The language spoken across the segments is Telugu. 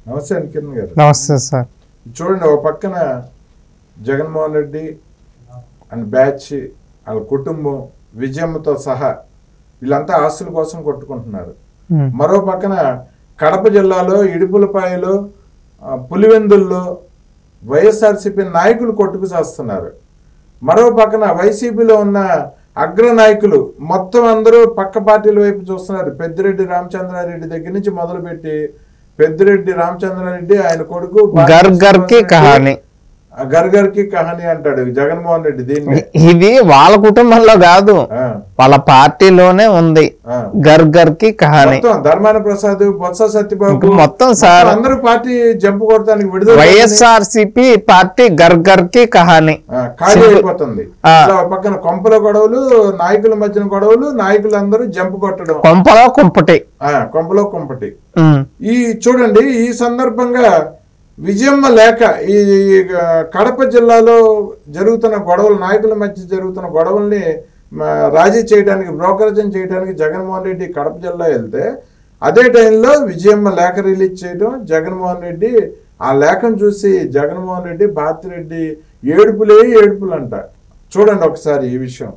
నమస్తే అండి కిరణ్ గారు నమస్తే సార్ చూడండి ఒక పక్కన జగన్మోహన్ రెడ్డి అండ్ బ్యాచ్ వాళ్ళ కుటుంబం విజయమ్మతో సహా వీళ్ళంతా ఆస్తుల కోసం కొట్టుకుంటున్నారు ఉమ్. మరో పక్కన కడప జిల్లాలో ఇడుపులపాయలో ఆ, పులివెందుల్లో వైఎస్ఆర్సీపీ నాయకులు కొట్టుకు చేస్తున్నారు మరో పక్కన వైసీపీలో ఉన్న అగ్ర నాయకులు మొత్తం అందరూ పక్క పార్టీల వైపు చూస్తున్నారు పెద్దిరెడ్డి రామచంద్రారెడ్డి దగ్గర నుంచి మొదలుపెట్టి పెద్దిరెడ్డి రామచంద్రారెడ్డి ఆయన కొడుకు గర్ గర్ కి కహాని ఆ గర్ గర్ కి కహాని అంటాడు జగన్మోహన్ రెడ్డి దీన్ని ఇది వాళ్ళ కుటుంబంలో కాదు ఆ, వాళ్ళ పార్టీలోనే ఉంది ఆ. గర్ గర్ కి కహాని మొత్తం ధర్మాన ప్రసాద్ బొత్స సత్యబాబు ఇంకా మొత్తం సార్ అందరూ పార్టీ జంపు కొడతానికి విడుదల వైఎస్ఆర్ సిపి పార్టీ గర్ గర్ కి కహాని ఆ, ఖాళీ అయిపోతుంది ఆ. ఇట్లా పక్కన కొంపల గొడవలు నాయకుల మధ్యన గొడవలు నాయకులందరూ జంపు కొట్టడం కొంపలో కుంపటి ఆ, కొంపలో కొంపటి ఉమ్. ఈ చూడండి ఈ సందర్భంగా విజయమ్మ లేక ఈ ఈ, ఆ, కడప జిల్లాలో జరుగుతున్న గొడవలు నాయకుల మధ్య జరుగుతున్న గొడవల్ని మ, రాజీ చేయడానికి బ్రోకరేజం చేయడానికి జగన్మోహన్ రెడ్డి కడప జిల్లా వెళ్తే అదే టైంలో విజయమ్మ లేఖ రిలీజ్ చేయడం జగన్మోహన్ రెడ్డి ఆ లేఖను చూసి జగన్మోహన్ రెడ్డి భారతిరెడ్డి ఏడుపులే ఏడుపులు అంట చూడండి ఒకసారి ఈ విషయం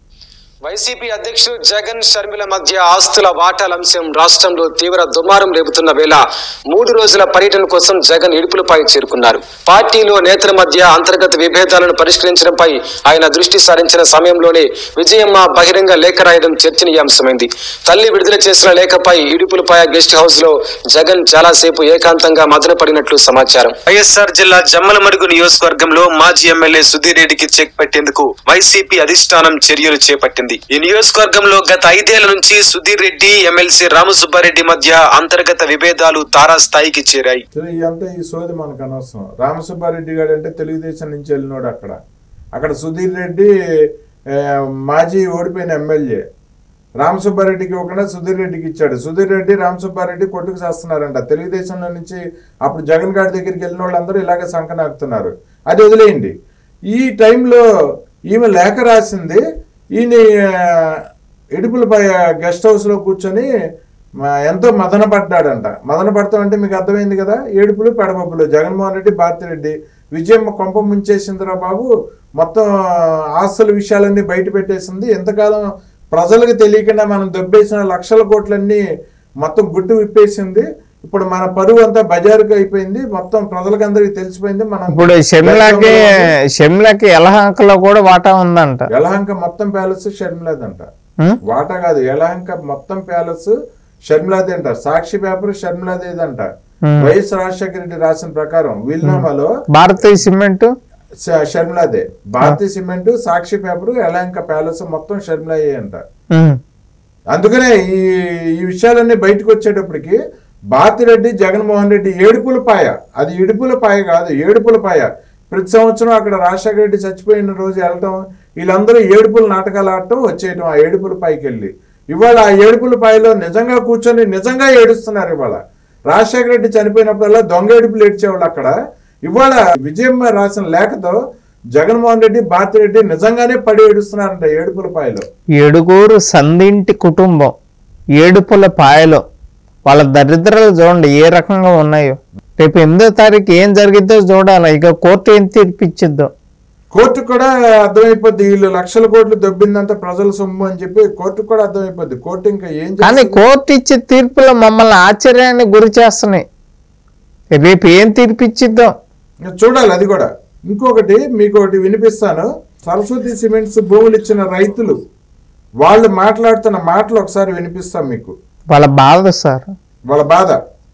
వైసీపీ అధ్యక్షుడు జగన్ షర్మిల మధ్య ఆస్తుల వాటాల అంశం రాష్ట్రంలో తీవ్ర దుమారం రేపుతున్న వేళ మూడు రోజుల పర్యటన కోసం జగన్ ఇడుపులపై చేరుకున్నారు పార్టీలో నేతల మధ్య అంతర్గత విభేదాలను పరిష్కరించడంపై ఆయన దృష్టి సారించిన సమయంలోనే విజయమ్మ బహిరంగ లేఖ రాయడం చర్చనీయాంశమైంది తల్లి విడుదల చేసిన లేఖపై ఇడుపులపాయ గెస్ట్ హౌస్ లో జగన్ చాలాసేపు ఏకాంతంగా మదనపడినట్లు సమాచారం వైఎస్ఆర్ జిల్లా జమ్మలమడుగు నియోజకవర్గంలో మాజీ ఎమ్మెల్యే సుధీర్ రెడ్డికి చెక్ పెట్టేందుకు వైసీపీ అధిష్టానం చర్యలు చేపట్టింది ఈ నియోజకవర్గంలో గత ఐదేళ్ల నుంచి సుధీర్ రెడ్డి ఎమ్మెల్సీ రామసుబ్బారెడ్డి మధ్య అంతర్గత విభేదాలు తారాస్థాయికి చేరాయి సో ఇదంతా ఈ సోది మనకు అనవసరం రామసుబ్బారెడ్డి గారు అంటే తెలుగుదేశం నుంచి వెళ్ళినోడు అక్కడ అక్కడ సుధీర్ రెడ్డి ఆ, మాజీ ఓడిపోయిన ఎమ్మెల్యే రామసుబ్బారెడ్డికి ఇవ్వకుండా సుధీర్ రెడ్డికి ఇచ్చాడు సుధీర్ రెడ్డి రామసుబ్బారెడ్డి కొట్టుకు చేస్తున్నారంట తెలుగుదేశంలో నుంచి అప్పుడు జగన్ గారి దగ్గరికి వెళ్ళిన వాళ్ళందరూ ఇలాగే సంకనాకుతున్నారు అది వదిలేయండి ఈ టైంలో ఈమె లేఖ రాసింది ఈయన ఇడుపులపై గెస్ట్ హౌస్లో కూర్చొని మా ఎంతో మదన పడ్డాడంట మదన పడతాం అంటే మీకు అర్థమైంది కదా ఏడుపులు పెడబొబ్బులు జగన్మోహన్ రెడ్డి భారతిరెడ్డి విజయమ్మ కొంప ముంచేసిందిరా బాబు మొత్తం ఆస్తుల విషయాలన్నీ బయట పెట్టేసింది ఎంతకాలం ప్రజలకు తెలియకుండా మనం దొబ్బేసిన లక్షల కోట్లన్నీ మొత్తం గుట్టు విప్పేసింది ఇప్పుడు మన పరువు అంతా బజారుకు అయిపోయింది మొత్తం ప్రజలకందరికీ తెలిసిపోయింది మనం ఇప్పుడు షర్మిలాకి షర్మిలాకి ఎలహంకలో కూడా వాటా ఉందంట యలహంక మొత్తం ప్యాలెస్ షర్మిలాదంట ఉం? వాటా కాదు యలహంక మొత్తం ప్యాలెస్ షర్మిలాది అంట సాక్షి పేపర్ షర్మిలాదేదంట ఉం. వైఎస్ రాజశేఖర రెడ్డి రాసిన ప్రకారం వీల్నామాలో భారతీయ సిమెంట్ ష- షర్మిలాదే Bharathi cement Sakshi paper Yelahanka palace మొత్తం షర్మిలాయే అంట ఉమ్. అందుకనే ఈ ఈ విషయాలన్నీ బయటకు వచ్చేటప్పటికి భారతిరెడ్డి జగన్మోహన్ రెడ్డి ఏడుపుల పాయ అది ఇడుపుల పాయ కాదు ఏడుపుల పాయ ప్రతి సంవత్సరం అక్కడ రాజశేఖర రెడ్డి చచ్చిపోయిన రోజు వెళ్ళటం వీళ్ళందరూ ఏడుపుల నాటకాలు ఆడటం వచ్చేయటం ఆ ఏడుపుల పాయకి వెళ్ళి ఇవాళ ఆ ఏడుపుల పాయలో నిజంగా కూర్చొని నిజంగా ఏడుస్తున్నారు ఇవాళ రాజశేఖర రెడ్డి చనిపోయినప్పుడల్లా దొంగ ఏడుపులు ఏడ్చేవాళ్ళు అక్కడ ఇవాళ విజయమ్మ రాసిన లేఖతో జగన్మోహన్ రెడ్డి భారతిరెడ్డి నిజంగానే పడి ఏడుస్తున్నారంట ఏడుపుల పాయలో ఏడుగురు సందింటి కుటుంబం ఏడుపుల పాయలో వాళ్ళ దరిద్రాలు చూడండి ఏ రకంగా ఉన్నాయో రేపు ఎనిమిదో తారీఖు ఏం జరిగిద్దో చూడాలి ఇక కోర్టు ఏం తీర్పిచ్చిద్దో కోర్టు కూడా అర్థమైపోద్ది వీళ్ళు లక్షల కోట్లు దొబ్బిందంతా ప్రజల సొమ్ము అని చెప్పి కోర్టు కూడా అర్థమైపోద్ది కోర్టు ఇంకా ఏం కానీ చేస్తుంది? కోర్టు ఇచ్చే తీర్పులు మమ్మల్ని ఆశ్చర్యాన్ని గురి చేస్తున్నాయి రేపు ఏం తీర్పిచ్చిద్దో ఇంకా చూడాలి అది కూడా ఇంకొకటి మీకు ఒకటి వినిపిస్తాను సరస్వతి సిమెంట్స్ భూములు ఇచ్చిన రైతులు వాళ్ళు మాట్లాడుతున్న మాటలు ఒకసారి వినిపిస్తాం మీకు వాళ్ళ బాధ సార్ వాళ్ళ బాధ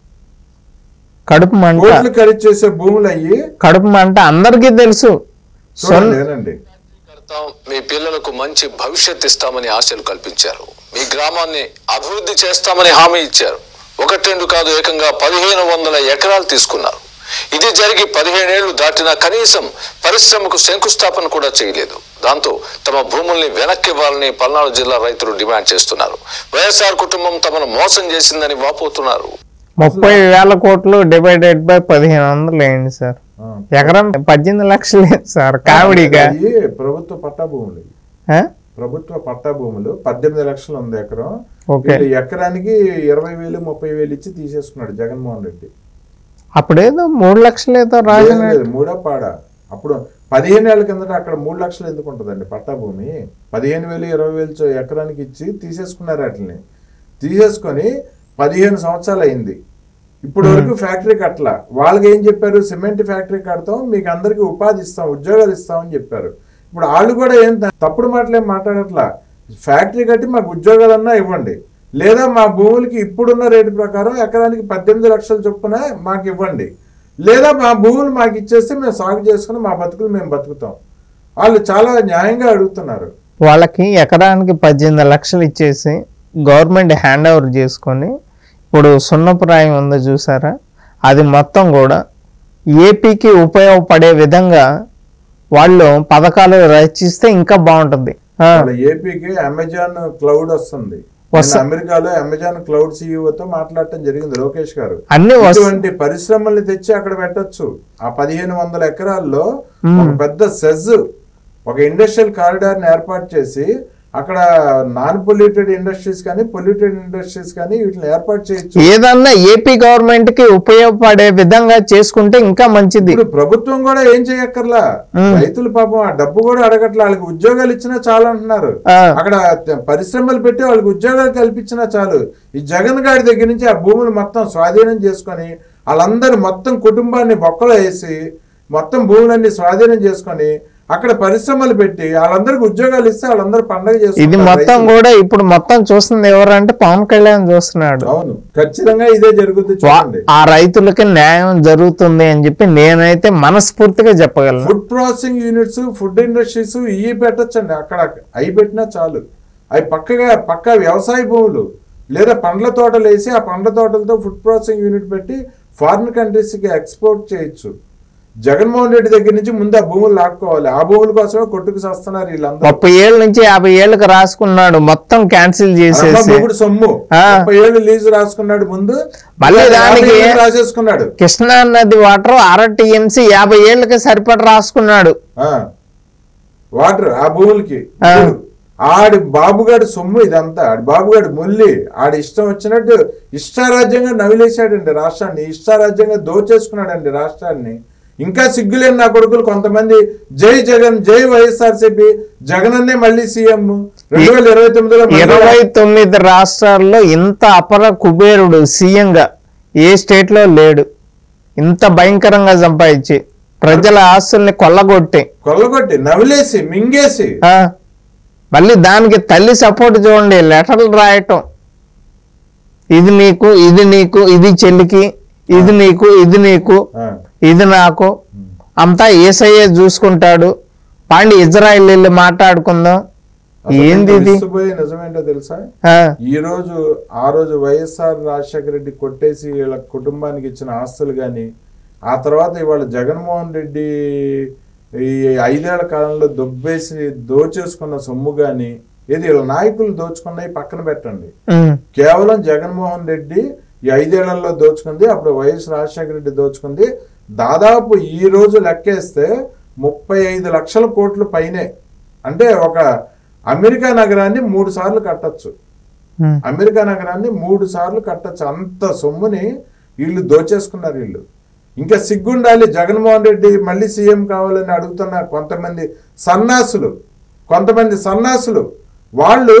కడుపు మంట కోట్లు ఖరీదు చేసే భూములు అయ్యి కడుపు మంట అందరికీ తెలుసు సొన్- చూడండి ఏనండి కడతాం మీ పిల్లలకు మంచి భవిష్యత్ ఇస్తామని ఆశలు కల్పించారు మీ గ్రామాన్ని అభివృద్ధి చేస్తామని హామీ ఇచ్చారు ఒకటి రెండు కాదు ఏకంగా పదిహేను వందల ఎకరాలు తీసుకున్నారు ఇది జరిగి పదిహేనేళ్లు దాటినా కనీసం పరిశ్రమకు శంకుస్థాపన కూడా చేయలేదు దాంతో తమ భూముల్ని వెనక్కి ఇవ్వాలని పల్నాడు జిల్లా రైతులు డిమాండ్ చేస్తున్నారు వైఎస్ఆర్ కుటుంబం తమను మోసం చేసిందని వాపోతున్నారు ముప్పై వేల కోట్లు డివైడెడ్ బై పదిహేను వందలు వేయండి సార్ ఆ. ఎకరం పద్దెనిమిది లక్షలు లేదు సార్ కామెడీగా అయ్యి ప్రభుత్వ పట్టా భూములు ఇవి. ఆ? ప్రభుత్వ పట్టా భూములు పద్దెనిమిది లక్షలు ఉంది ఎకరం ఓకే వీళ్ళు ఎకరానికి ఇరవై వేలు ముప్పై వేలు ఇచ్చి తీసేసుకున్నాడు జగన్మోహన్ రెడ్డి అప్పుడేదో మూడు లక్షలు ఏదో లేదు, రాజన లేదు, మూడో పాడ అప్పుడు పదిహేను ఏళ్ళ కిందట అక్కడ మూడు లక్షలు ఎందుకు ఉంటుందండి పట్టా భూమి పదిహేను వేలు ఇరవై వేలు చొ- ఎకరానికి ఇచ్చి తీసేసుకున్నారు వాటిని తీసేసుకొని పదిహేను సంవత్సరాలు అయింది ఇప్పుడు వరకు ఫ్యాక్టరీ కట్టల వాళ్ళకి ఏం చెప్పారు సిమెంట్ ఫ్యాక్టరీ కడతాం మీకు అందరికి ఉపాధి ఇస్తాం ఉద్యోగాలు ఇస్తామని చెప్పారు ఇప్పుడు వాళ్ళు కూడా ఏం త- తప్పుడు మాటలు ఏం మాట్లాడట్లా ఫ్యాక్టరీ కట్టి మాకు ఉద్యోగాలన్నా ఇవ్వండి లేదా మా భూములకి ఇప్పుడున్న రేటు ప్రకారం ఎకరానికి పద్దెనిమిది లక్షల చొప్పున మాకు ఇవ్వండి లేదా మా భూములు మాకు ఇచ్చేస్తే మేము సాగు చేసుకుని మా బతుకులు మేము బతుకుతాం వాళ్ళు చాలా న్యాయంగా అడుగుతున్నారు వాళ్ళకి ఎకరానికి పద్దెనిమిది లక్షలు ఇచ్చేసి గవర్నమెంట్ హ్యాండ్ ఓవర్ చేసుకొని ఇప్పుడు సున్నపురాయం ఉందో చూసారా అది మొత్తం కూడా ఏపీకి ఉపయోగపడే విధంగా వాళ్ళు పథకాలు రచిస్తే ఇంకా బాగుంటుంది ఆ, వాళ్ళ ఏపీకి అమెజాన్ క్లౌడ్ వస్తుంది వస్త- నేను అమెరికాలో అమెజాన్ క్లౌడ్ సీఈఓతో మాట్లాడటం జరిగింది లోకేష్ గారు అన్ని వస్తు ఇటువంటి పరిశ్రమల్ని తెచ్చి అక్కడ పెట్టొచ్చు ఆ పదిహేను వందల ఎకరాల్లో ఒక పెద్ద సెజ్ ఒక ఇండస్ట్రియల్ కారిడార్ ని ఏర్పాటు చేసి అక్కడ నాన్ పొల్యూటెడ్ ఇండస్ట్రీస్ కానీ పొల్యూటెడ్ ఇండస్ట్రీస్ కానీ వీటిని ఏర్పాటు చేయొచ్చు ఏదన్నా ఏపీ గవర్నమెంట్ కి ఉపయోగపడే విధంగా చేసుకుంటే ఇంకా మంచిది ఇప్పుడు ప్రభుత్వం కూడా ఏం చేయక్కర్లా రైతులు పాపం ఆ డబ్బు కూడా అడగట్లా వాళ్ళకి ఉద్యోగాలు ఇచ్చినా చాలు అంటున్నారు ఆ. అక్కడ త- పరిశ్రమలు పెట్టి వాళ్ళకి ఉద్యోగాలు కల్పించినా చాలు ఈ జగన్ గారి దగ్గర నుంచి ఆ భూములు మొత్తం స్వాధీనం చేసుకొని వాళ్ళందరూ మొత్తం కుటుంబాన్ని బొక్కలో వేసి మొత్తం భూములన్నీ స్వాధీనం చేసుకొని అక్కడ పరిశ్రమలు పెట్టి వాళ్ళందరికి ఉద్యోగాలు ఇస్తే వాళ్ళందరూ పండగ ఇది చేసుకుంటారు మొత్తం రైతులు. కూడా ఇప్పుడు మొత్తం చూస్తుంది ఎవరంటే పవన్ కళ్యాణ్ చూస్తున్నాడు అవును ఖచ్చితంగా ఇదే జరుగుతుంది వా- చూడండి ఆ రైతులకి న్యాయం జరుగుతుంది అని చెప్పి నేనైతే మనస్ఫూర్తిగా చెప్పగలను food processing units food industries ఇవి పెట్టచ్చండి అక్కడ అవి పెట్టినా చాలు అవి పక్కగా పక్క వ్యవసాయ భూములు లేదా పండ్ల తోటలు వేసి ఆ పండ్ల తోటలతో ఫుడ్ ప్రాసెసింగ్ యూనిట్ పెట్టి ఫారిన్ కంట్రీస్కి ఎక్స్పోర్ట్ చేయొచ్చు జగన్మోహన్ రెడ్డి దగ్గర నుంచి ముందు ఆ భూములు లాక్కోవాలి ఆ భూముల కోసమే కొట్టుకు చేస్తున్నారు వీళ్ళందరూ ముప్పై ఏళ్ళ నుంచి యాభై ఏళ్ళకి రాసుకున్నాడు మొత్తం క్యాన్సిల్ అమ్మ చేసేసి మొగుడు సొమ్ము ఆ. ముప్పై ఏళ్ళు లీజు రాసుకున్నాడు ముందు మళ్ళీ యాభై దానికి- ఏళ్ళు రాసేసుకున్నాడు కృష్ణా నది వాటర్ అర టీఎంసీ యాభై ఏళ్ళకి సరిపడ రాసుకున్నాడు ఆ వాటర్ ఆ భూములకి ఆ. ఆడి బాబుగాడి సొమ్ము ఇదంతా ఆడి బాబుగాడి ముల్లి ఆడి ఇష్టం వచ్చినట్టు ఇష్టారాజ్యంగా నవిలేశాడండి రాష్ట్రాన్ని ఇష్టారాజ్యంగా దోచేసుకున్నాడండి రాష్ట్రాన్ని ఇంకా సిగ్గులేని నా కొడుకులు కొంతమంది జై జగన్ జై వైఎస్ఆర్సీపీ జగన్ అన్నే మళ్ళీ సీఎం రెండు వేల ఇరవై తొమ్మిదిలో మళ్ళీ ఇరవై తొమ్మిది రాష్ట్రాల్లో ఇంత అపర కుబేరుడు సీఎంగా ఏ స్టేట్ లో లేడు ఇంత భయంకరంగా సంపాదించి ప్రజల ఆస్తుల్ని కొల్లగొట్టి కొల్లగొట్టి నవిలేసి మింగేసి ఆ, మళ్ళీ దానికి తల్లి సపోర్ట్ చూడండి లెటర్లు రాయటం ఇది నీకు ఇది నీకు ఇది చెల్లికి ఇది నీకు ఇది నీకు ఆ, ఇది నాకు అంతా ఏసయ్యే చూసుకుంటాడు పాండి ఇజ్రాయిల్ వెళ్ళి మాట్లాడుకుందాం అసలు ఏంది ఇది విస్తుపోయే నిజమేంటో తెలుసా ఆ, ఈ రోజు ఆ రోజు వైఎస్ఆర్ రాజశేఖర రెడ్డి కొట్టేసి వీళ్ళ కుటుంబానికి ఇచ్చిన ఆస్తులు కానీ ఆ తర్వాత ఇవాళ జగన్మోహన్ రెడ్డి ఈ ఐదేళ్ల కాలంలో దొబ్బేసి దోచేసుకున్న సొమ్ము కానీ ఏది వీళ్ళ నాయకులు దోచుకున్నవి పక్కన పెట్టండి ఉమ్, కేవలం జగన్మోహన్ రెడ్డి ఈ ఐదేళ్లలో దోచుకుంది అప్పుడు వైఎస్ రాజశేఖర రెడ్డి దోచుకుంది దాదాపు ఈ రోజు లెక్కేస్తే ముప్పై ఐదు లక్షల కోట్ల పైనే అంటే ఒక అమెరికా నగరాన్ని మూడు సార్లు కట్టచ్చు ఉమ్. అమెరికా నగరాన్ని మూడు సార్లు కట్టచ్చు అంత సొమ్ముని వీళ్ళు దోచేసుకున్నారు వీళ్ళు ఇంకా సిగ్గుండాలి జగన్మోహన్ రెడ్డి మళ్ళీ సీఎం కావాలని అడుగుతున్న కొంతమంది సన్నాసులు కొంతమంది సన్నాసులు వాళ్ళు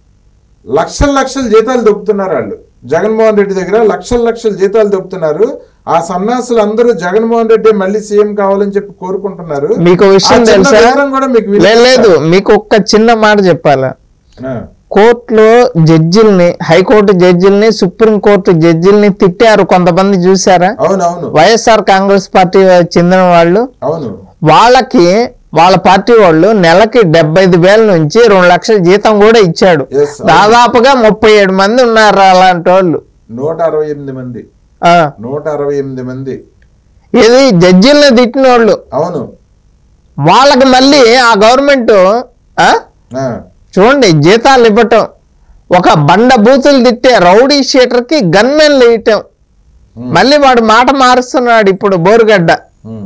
లక్షల లక్షల జీతాలు దొబ్బుతున్నారు వాళ్ళు జగన్మోహన్ రెడ్డి దగ్గర లక్షల లక్షల జీతాలు దొబ్బుతున్నారు ఆ సన్నాసులు అందరూ జగన్మోహన్ రెడ్డి మళ్ళీ సీఎం కావాలని చెప్పి కోరుకుంటున్నారు మీకు ఆ విషయం చిన్న తెలుసా వివరం కూడా మీకు లే- వినిపిస్తా. లేదు మీకు ఒక్క చిన్న మాట చెప్పాలా ఆ, కోర్టులో జడ్జిల్ని హైకోర్టు జడ్జిల్ని సుప్రీం కోర్టు జడ్జిల్ని తిట్టారు కొంతమంది చూసారా అవును అవును వైఎస్ఆర్ కాంగ్రెస్ పార్టీ చెందిన వాళ్ళు అవును వాళ్ళకి వాళ్ళ పార్టీ వాళ్ళు నెలకి డెబ్బై ఐదు వేల నుంచి రెండు లక్షల జీతం కూడా ఇచ్చాడు Yes, అవును. దాదాపుగా ముప్పై ఏడు మంది ఉన్నారు అలాంటి వాళ్ళు నూట అరవై ఎనిమిది మంది ఆ, నూట అరవై ఎనిమిది మంది ఇది జడ్జిల్ని తిట్టిన వాళ్ళు అవును వాళ్ళకి మళ్ళీ ఆ గవర్నమెంట్ ఆ, ఆ, చూడండి జీతాలు ఇవ్వటం ఒక బండ బూతులు తిట్టే రౌడీ షీటర్కి గన్మెన్లు వేయటం మళ్ళీ వాడు మాట మారుస్తున్నాడు ఇప్పుడు బోరుగడ్డ ఉమ్.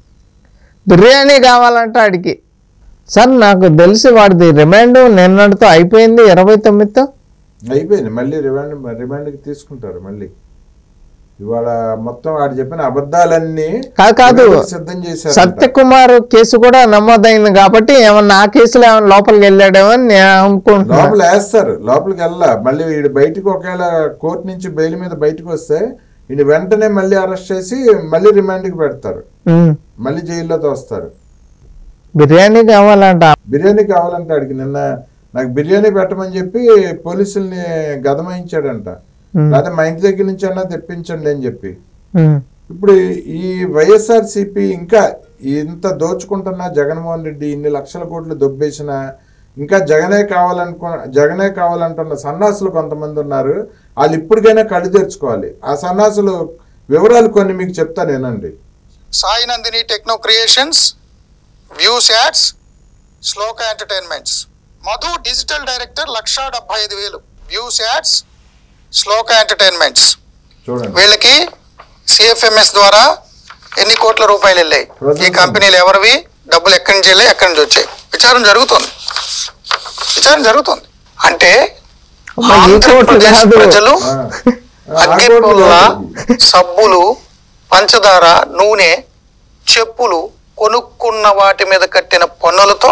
బిర్యానీ కావాలంట ఆడికి సార్ నాకు తెలిసి వాడిది రిమాండ్ నిన్నటితో అయిపోయింది ఇరవై తొమ్మిదితో అయిపోయింది మళ్ళీ రిమాండ్ రిమాండ్కి తీసుకుంటారు మళ్ళీ ఇవాళ మొత్తం వాడు చెప్పిన అబద్ధాలన్నీ కాదు కాదు ఎవరికి సిద్ధం చేశారు సత్యకుమార్ కేసు కూడా నమోదైంది కాబట్టి ఏమన్నా ఆ కేసులో ఏమన్నా లోపలికి వెళ్ళాడేమో అని నేను అనుకుంటున్నాను లోపల వేస్తారు లోపలికి వెళ్ళా మళ్ళీ వీడు బయటకు ఒకవేళ కోర్టు నుంచి బెయిల్ మీద బయటకు వస్తే వీడు వెంటనే మళ్ళీ అరెస్ట్ చేసి మళ్ళీ రిమాండ్కి పెడతారు ఉమ్. మళ్ళీ జైల్లో తోస్తారు బిర్యానీ కావాలంట బిర్యానీ కావాలంటే అడిగి నిన్న నాకు బిర్యానీ పెట్టమని చెప్పి పోలీసుల్ని గదమాయించాడంట ఉమ్. లేకపోతే మా ఇంటి దగ్గర నుంచి అన్నా తెప్పించండి అని చెప్పి ఉమ్. ఇప్పుడు ఈ వైఎస్ఆర్ సిపి ఇంకా ఇంత దోచుకుంటున్న జగన్మోహన్ రెడ్డి ఇన్ని లక్షల కోట్లు దొబ్బేసిన ఇంకా జగనే కావాలనుకో జగనే కావాలంటున్న సన్నాసులు కొంతమంది ఉన్నారు వాళ్ళు ఇప్పటికైనా కళ్ళు తెరుచుకోవాలి ఆ సన్నాసులు వివరాలు కొన్ని మీకు చెప్తాను నేనండి Sai Nandini techno creations views ads Shloka entertainments Madhu digital director లక్షా డెబ్బై ఐదు వేలు వ్యూస్ యాడ్స్ శ్లోక ఎంటర్టైన్మెంట్స్ చూడండి వీళ్ళకి సిఎఫ్ఎంఎస్ ద్వారా ఎన్ని కోట్ల రూపాయలు వెళ్ళాయి ఈ కంపెనీలు ఎవరివి డబ్బులు ఎక్కడి నుంచి వెళ్ళాయి ఎక్కడి నుంచి వచ్చాయి విచారణ జరుగుతుంది విచారణ జరుగుతుంది అంటే అమ్మా, ఈ కోట్లు ఆంధ్రప్రదేశ్ కాదు. ప్రజలు ఆ. ఆ అగ్గిపుల్ల కోట్లు సబ్బులు పంచదార నూనె చెప్పులు కొనుక్కున్న వాటి మీద కట్టిన పన్నులతో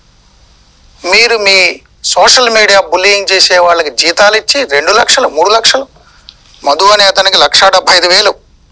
మీరు మీ సోషల్ మీడియా బుల్లింగ్ చేసే వాళ్ళకి జీతాలు ఇచ్చి రెండు లక్షలు మూడు లక్షలు మధు అనే అతనికి లక్ష డెబ్బై ఐదు వేలు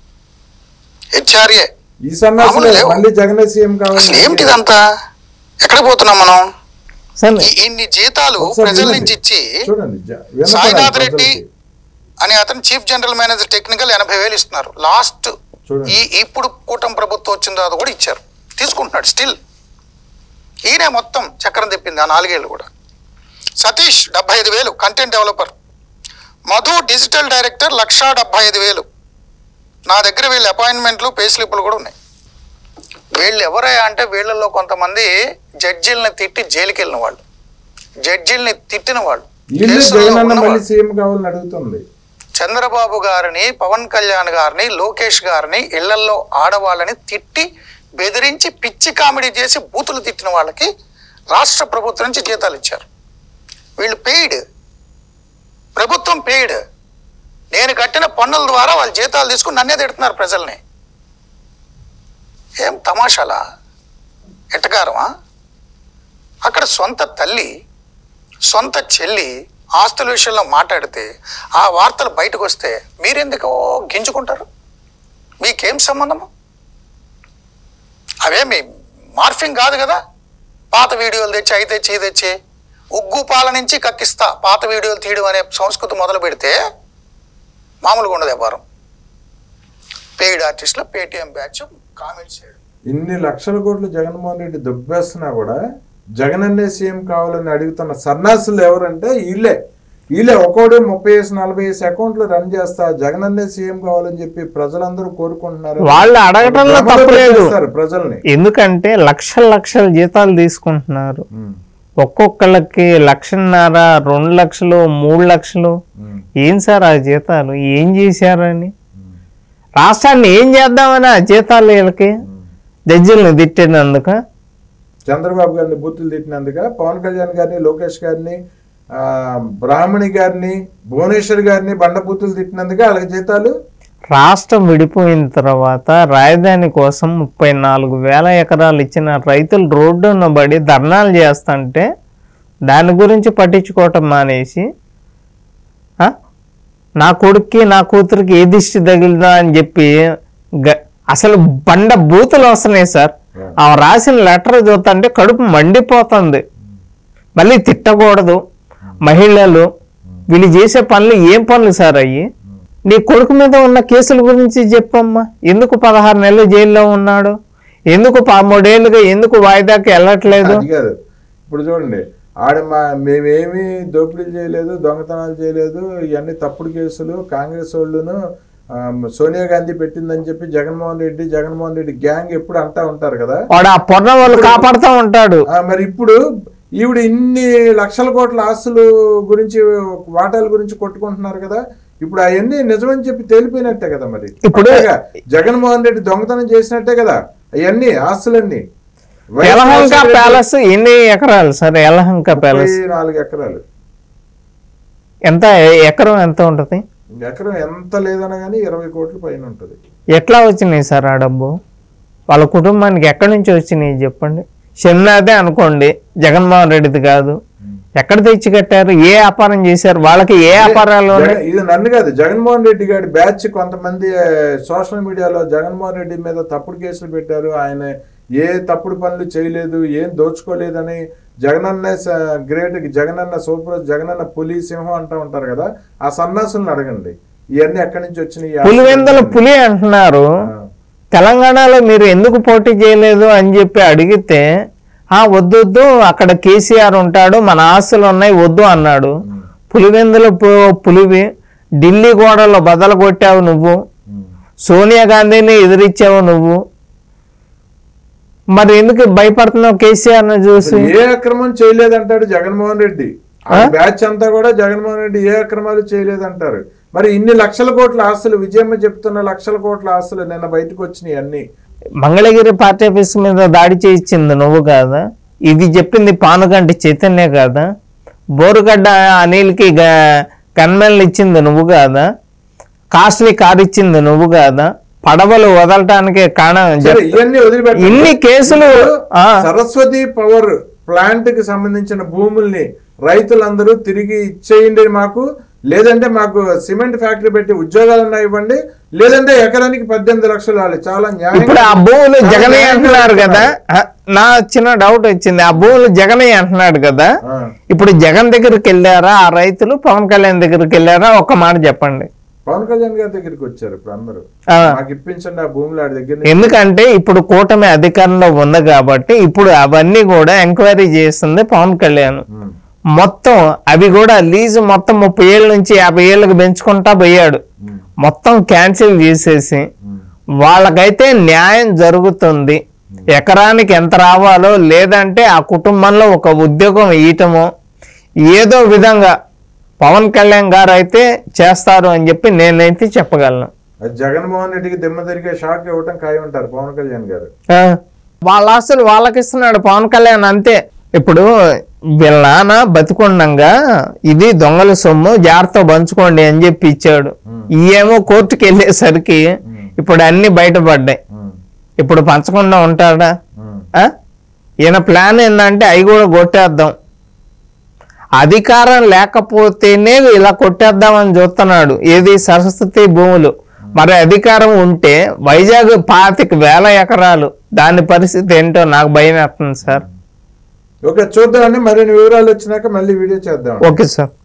హెచ్ఆర్ఏ ఈ సన్నాసులు మామూలు లేవు. మళ్ళీ జగనే సీఎం అసలు కావాలి ఏమిటిదంతా ఎక్కడ పోతున్నాం మనం సరే ఈ- ఇన్ని జీతాలు ఒకసారి ప్రజల వినండి. నుంచి ఇచ్చి చూడండి జ- వినపడాలి సాయినాథ్ రెడ్డి ప్రజలకి. అని అతను చీఫ్ జనరల్ మేనేజర్ టెక్నికల్ ఎనభై వేలు ఇస్తున్నారు లాస్ట్ చూడండి. ఈ ఇప్పుడు కూటమి ప్రభుత్వం వచ్చిన తర్వాత కూడా ఇచ్చారు తీసుకుంటున్నాడు స్టిల్ ఈయనే మొత్తం చక్రం తెప్పింది ఆ నాలుగేళ్ళు కూడా సతీష్ డెబ్బై ఐదు వేలు content developer Madhu digital director లక్షా డెబ్బై ఐదు వేలు నా దగ్గర వీళ్ళ అపాయింట్మెంట్లు పే స్లిప్లు కూడా ఉన్నాయి వీళ్ళు ఎవరయ్యా అంటే వీళ్ళల్లో కొంతమంది జడ్జీలని తిట్టి జైలుకి వెళ్ళిన వాళ్ళు జడ్జీలని తిట్టిన వాళ్ళు వీళ్ళు కేసుల్లో జగన్ అన్న మళ్ళీ ఉన్నవాళ్ళు. సీఎం కావాలని అడుగుతుంది చంద్రబాబు గారిని పవన్ కళ్యాణ్ గారిని లోకేష్ గారిని ఇళ్లల్లో ఆడవాళ్ళని తిట్టి బెదిరించి పిచ్చి కామెడీ చేసి బూతులు తిట్టిన వాళ్ళకి రాష్ట్ర ప్రభుత్వం నుంచి జీతాలు ఇచ్చారు వీళ్ళు పెయిడ్ ప్రభుత్వం పెయిడ్ నేను కట్టిన పన్నుల ద్వారా వాళ్ళు జీతాలు తీసుకుని నన్నే తిడుతున్నారు ప్రజల్ని ఏం తమాషాలా ఎట్టకారమా అక్కడ సొంత తల్లి సొంత చెల్లి ఆస్తుల విషయంలో మాట్లాడితే ఆ వార్తలు బయటకు వస్తే మీరెందుకు గింజుకుంటారు మీకేం సంబంధము అవేమి మార్ఫింగ్ కాదు కదా పాత వీడియోలు తెచ్చి అయి తెచ్చి ఇది తెచ్చి ఉగ్గు పాల నుంచి కక్కిస్తా పాత వీడియోలు తీయడం అనే సంస్కృతి మొదలు పెడితే మామూలుగా ఉండదు వ్యాపారం పెయిడ్ ఆర్టిస్ట్లో పేటిఎం బ్యాచ్ కామెంట్స్ చేయడం ఇన్ని లక్షల కోట్లు జగన్మోహన్ రెడ్డి దుబ్బేస్తున్నా కూడా జగన్ అన్నే సీఎం కావాలని అడుగుతున్న సన్నాసులు ఎవరంటే వీళ్ళే వీళ్ళే ఒక్కోడు ముప్పై వేసి నలభై వేసి అకౌంట్లు రన్ చేస్తా జగన్ అన్నే సీఎం కావాలని చెప్పి ప్రజలందరూ కోరుకుంటున్నారు వాళ్ళు అడగటంలో భ్రమలో తప్పులేదు పెట్టేస్తారు ప్రజల్ని ఎందుకంటే లక్షల లక్షల జీతాలు తీసుకుంటున్నారు ఉమ్, ఒక్కొక్కళ్ళకి లక్షన్నర రెండు లక్షలు మూడు లక్షలు ఉమ్, ఏం సార్ ఆ జీతాలు ఏం చేశారని రాష్ట్రాన్ని ఏం చేద్దామని ఆ జీతాలు వీళ్ళకి జడ్జిలను తిట్టినందుక చంద్రబాబు గారిని బూతులు తిట్టినందుక పవన్ కళ్యాణ్ గారిని లోకేష్ గారిని ఆ, బ్రాహ్మణి గారిని భువనేశ్వర్ గారిని బండబూతులు తిట్టినందుక వాళ్ళకి జీతాలు రాష్ట్రం విడిపోయిన తర్వాత రాజధాని కోసం ముప్పై నాలుగు వేల ఎకరాలు ఇచ్చిన రైతులు రోడ్డున పడి ధర్నాలు చేస్తుంటే దాని గురించి పట్టించుకోవటం మానేసి ఆ? నా కొడుక్కి నా కూతురికి ఏ దిష్టి తగిలిదా అని చెప్పి గ- అసలు బండ బూతులు వస్తున్నాయి సార్ ఆ రాసిన లెటర్ చూస్తుంటే కడుపు మండిపోతుంది మళ్ళీ తిట్టకూడదు మహిళలు వీళ్ళు చేసే పనులు ఏం పనులు సార్ అయ్యి నీ కొడుకు మీద ఉన్న కేసుల గురించి చెప్పమ్మా ఎందుకు పదహారు నెలలు జైల్లో ఉన్నాడు ఎందుకు పదమూడేళ్ళుగా ఎందుకు వాయిదాకి వెళ్ళట్లేదు అది కాదు ఇప్పుడు చూడండి ఆడ మా మేమేమి దోపిడీలు చేయలేదు దొంగతనాలు చేయలేదు ఇవన్నీ తప్పుడు కేసులు కాంగ్రెస్ వాళ్ళును ఆ, సోనియా గాంధీ పెట్టిందని చెప్పి జగన్మోహన్ రెడ్డి జగన్మోహన్ రెడ్డి గ్యాంగ్ ఎప్పుడు అంటా ఉంటారు కదా వాడు ఆ పొన్న వాళ్ళు కాపాడుతూ ఉంటాడు ఆ, మరి ఇప్పుడు ఈవిడ ఇన్ని లక్షల కోట్ల ఆస్తులు గురించి వాటాల గురించి కొట్టుకుంటున్నారు కదా ఇప్పుడు అవన్నీ నిజమని చెప్పి తేలిపోయినట్టే కదా మరి ఇప్పుడు- పక్కాగా జగన్మోహన్ రెడ్డి దొంగతనం చేసినట్టే కదా అవన్నీ ఆస్తులన్నీ యలహంక ప్యాలెస్ ఎన్ని ఎకరాలు సార్ యలహంక ప్యాలెస్ ముప్పై నాలుగు ఎకరాలు ఎంత ఎకరం ఎంత ఉంటది ఎకరం ఎంత లేదన్నా కానీ ఇరవై కోట్ల పైన ఉంటుంది ఎట్లా వచ్చినాయి సార్ ఆ డబ్బు వాళ్ళ కుటుంబానికి ఎక్కడి నుంచి వచ్చినాయి చెప్పండి షమ్నాథే అనుకోండి జగన్మోహన్ రెడ్డిది కాదు ఎక్కడ తెచ్చి కట్టారు ఏ వ్యాపారం చేశారు వాళ్ళకి ఏ వ్యాపారాలు ఉన్నాయి జగన్- ఇది నన్ను కాదు జగన్మోహన్ రెడ్డి గారి బ్యాచ్ కొంతమంది ఆ, సోషల్ మీడియాలో జగన్మోహన్ రెడ్డి మీద తప్పుడు కేసులు పెట్టారు ఆయన ఏ తప్పుడు పనులు చేయలేదు ఏం దోచుకోలేదని జగనన్న స- గ్రేట్ జగనన్న సూపర్ జగనన్న పులి సింహం అంటూ ఉంటారు కదా ఆ సన్నాసులను అడగండి ఇవన్నీ ఎక్కడి నుంచి వచ్చినాయి పులివెందల పులి అంటున్నారు ఆ. తెలంగాణలో మీరు ఎందుకు పోటీ చేయలేదు అని చెప్పి అడిగితే ఆ వద్దు వద్దు అక్కడ కేసీఆర్ ఉంటాడు మన ఆస్తులు ఉన్నాయి వద్దు అన్నాడు పులివెందుల పు- పులివి ఢిల్లీ గోడలో బదలు కొట్టావు నువ్వు సోనియా గాంధీని ఎదిరించావు నువ్వు మరి ఎందుకు భయపడుతున్నావు కేసీఆర్ ను చూసి ఏ అక్రమం చేయలేదంటాడు జగన్మోహన్ రెడ్డి ఆ బ్యాచ్ అంతా కూడా జగన్మోహన్ రెడ్డి ఏ అక్రమాలు చేయలేదంటారు మరి ఇన్ని లక్షల కోట్ల ఆస్తులు విజయమ్మ చెప్తున్న లక్షల కోట్ల ఆస్తులు నిన్న బయటకు వచ్చినాయి అన్ని మంగళగిరి పార్టీ ఆఫీస్ మీద దాడి చేయించింది నువ్వు కాదా ఇది చెప్పింది పానుగంటి చైతన్య కాదా బోరుగడ్డ అనిల్కి గన్మెన్లు ఇచ్చింది నువ్వు కాదా కాస్ట్లీ కార్ ఇచ్చింది నువ్వు కాదా పడవలు వదలటానికి కారణం సరే చెప్- ఇవన్నీ వదిలిపెట్టి ఇన్ని కేసులు ఆ, సరస్వతి పవర్ ప్లాంట్ కి సంబంధించిన భూముల్ని రైతులందరూ తిరిగి ఇచ్చేయండి మాకు లేదంటే మాకు సిమెంట్ ఫ్యాక్టరీ పెట్టి ఉద్యోగాలన్నా ఇవ్వండి లేదంటే ఎకరానికి పద్దెనిమిది లక్షలు ఇవ్వాలి చాలా న్యాయం ఇప్పుడు ఆ భూములు జగనయ్య అంటున్నారు కదా ఆ, నా చిన్న డౌట్ వచ్చింది ఆ భూములు జగనయ్య అంటున్నాడు కదా ఆ. ఇప్పుడు జగన్ దగ్గరికి వెళ్ళారా ఆ రైతులు పవన్ కళ్యాణ్ దగ్గరికి వెళ్ళారా ఒక్క మాట చెప్పండి పవన్ కళ్యాణ్ గారి దగ్గరికి వచ్చారు ఇప్పుడు అందరూ ఆ. మాకు ఇప్పించండి ఆ భూములు ఆడి దగ్గర నుంచి. ఎందుకంటే ఇప్పుడు కూటమి అధికారంలో ఉంది కాబట్టి ఇప్పుడు అవన్నీ కూడా ఎంక్వైరీ చేస్తుంది పవన్ కళ్యాణ్ ఉమ్. మొత్తం అవి కూడా లీజు మొత్తం ముప్పై ఏళ్ళ నుంచి యాభై ఏళ్ళకి పెంచుకుంటా పోయాడు ఉమ్. మొత్తం క్యాన్సిల్ చేసేసి ఉమ్. వాళ్ళకైతే న్యాయం జరుగుతుంది ఎకరానికి ఎంత రావాలో లేదంటే ఆ కుటుంబంలో ఒక ఉద్యోగం ఇయటమో ఏదో విధంగా పవన్ కళ్యాణ్ గారు అయితే చేస్తారు అని చెప్పి నేనైతే చెప్పగలను అది జగన్మోహన్ రెడ్డికి దిమ్మ తిరిగే షాక్ ఇవ్వటం ఖాయం అంటారు పవన్ కళ్యాణ్ గారు ఆ, వాళ్ళ ఆస్తులు వాళ్ళకి ఇస్తున్నాడు పవన్ కళ్యాణ్ అంతే ఇప్పుడు వీళ్ళ నాన్న బతికుండంగా ఇది దొంగల సొమ్ము జాగ్రత్త పంచుకోండి అని చెప్పి ఇచ్చాడు ఏమో కోర్టుకి వెళ్ళేసరికి ఇప్పుడు అన్ని బయటపడ్డాయి ఉమ్. ఇప్పుడు పంచకుండా ఉంటాడా ఉమ్. ఆ? ఈయన ప్లాన్ ఏంటంటే అవి కూడా కొట్టేద్దాం అధికారం లేకపోతేనే ఇలా కొట్టేద్దామని చూస్తున్నాడు ఏది సరస్వతి భూములు మరి అధికారం ఉంటే వైజాగ్ పాతిక వేల ఎకరాలు దాని పరిస్థితి ఏంటో నాకు భయం వేస్తుంది సార్ ఓకే చూద్దామండి మరిన్ని వివరాలు వచ్చినాక మళ్ళీ వీడియో చేద్దాం ఓకే సార్